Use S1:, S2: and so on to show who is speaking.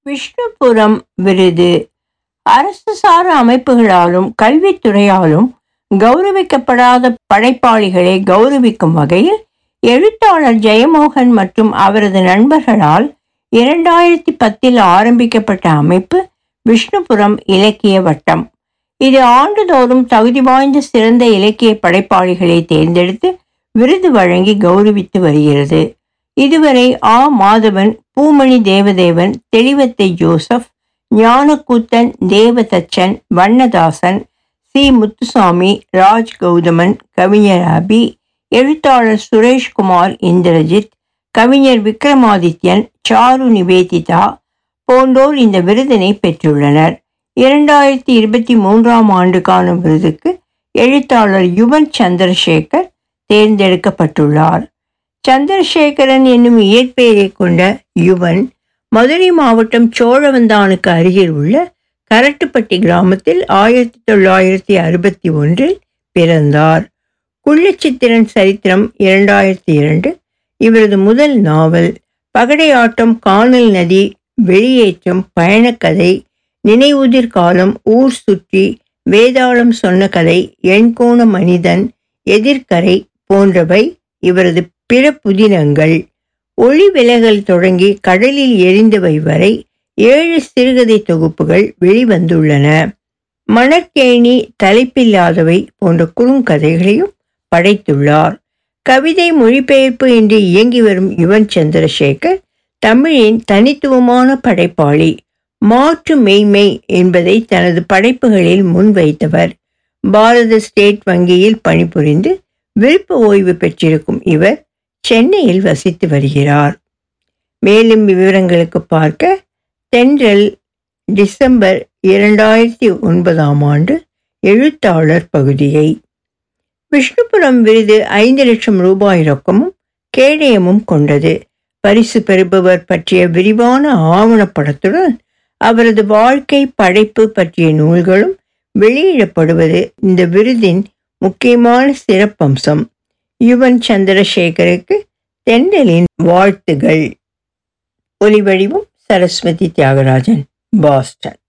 S1: விஷ்ணுபுரம் விருது அரசு சார் அமைப்புகளாலும் கல்வித்துறையாலும் கௌரவிக்கப்படாத படைப்பாளிகளை கௌரவிக்கும் வகையில் எழுத்தாளர் ஜெயமோகன் மற்றும் அவரது நண்பர்களால் இரண்டாயிரத்தி பத்தில் ஆரம்பிக்கப்பட்ட அமைப்பு விஷ்ணுபுரம் இலக்கிய வட்டம் இது ஆண்டுதோறும் தகுதி வாய்ந்த சிறந்த இலக்கிய படைப்பாளிகளை தேர்ந்தெடுத்து விருது வழங்கி கௌரவித்து வருகிறது இதுவரை A Madhavan Poomani Devadevan Thelivathai Joseph Gnanakoothan Devathachan Vannadasan C Muthusamy Raj Gauthaman கவிஞர் அபி எழுத்தாளர் சுரேஷ்குமார் இந்திரஜித் கவிஞர் விக்ரமாதித்யன் சாரு நிவேதிதா போன்றோர் இந்த விருதினை பெற்றுள்ளனர் இரண்டாயிரத்தி இருபத்தி மூன்றாம் ஆண்டுக்கான விருதுக்கு எழுத்தாளர் யுவன் சந்திரசேகர் தேர்ந்தெடுக்கப்பட்டுள்ளார் சந்திரசேகரன் என்னும் இயற்பெயரை கொண்ட யுவன் மதுரை மாவட்டம் சோழவந்தானுக்கு அருகில் உள்ள கரட்டுப்பட்டி கிராமத்தில் ஆயிரத்தி தொள்ளாயிரத்தி அறுபத்தி ஒன்றில் பிறந்தார் குள்ளச்சித்திரன் சரித்திரம் இரண்டாயிரத்தி இரண்டு இவரது முதல் நாவல் பகடையாட்டம் காணல் நதி வெளியேற்றம் பயணக்கதை நினைவுதிர் காலம் ஊர் சுற்றி வேதாளம் சொன்ன கதை எண்கோண மனிதன் எதிர்கரை போன்றவை இவரது பிற புதினங்கள் ஒளி விலகல் தொடங்கி கடலில் எரிந்தவை வரை ஏழு சிறுகதை தொகுப்புகள் வெளிவந்துள்ளன மணற்கேணி தலைப்பில்லாதவை போன்ற குறுங்கதைகளையும் படைத்துள்ளார் கவிதை மொழிபெயர்ப்பு என்று இயங்கி வரும் யுவன் சந்திரசேகர் தமிழின் தனித்துவமான படைப்பாளி மாற்று மெய்மை என்பதை தனது படைப்புகளில் முன்வைத்தவர் பாரத ஸ்டேட் வங்கியில் பணிபுரிந்து விருப்ப ஓய்வு பெற்றிருக்கும் இவர் சென்னையில் வசித்து வருகிறார் மேலும் விவரங்களுக்கு பார்க்க தென்றல் டிசம்பர் இரண்டாயிரத்தி ஒன்பதாம் ஆண்டு எழுத்தாளர் பகுதியை விஷ்ணுபுரம் விருது ஐந்து லட்சம் ரூபாய் ரொக்கமும் கேடயமும் கொண்டது பரிசு பெறுபவர் பற்றிய விரிவான ஆவணப்படத்துடன் அவரது வாழ்க்கை படைப்பு பற்றிய நூல்களும் வெளியிடப்படுவது இந்த விருதின் முக்கியமான சிறப்பம்சம் யுவன் சந்திரசேகருக்கு தென்றலின் வாழ்த்துகள் ஒலிவடிவும் சரஸ்வதி தியாகராஜன் பாஸ்டன்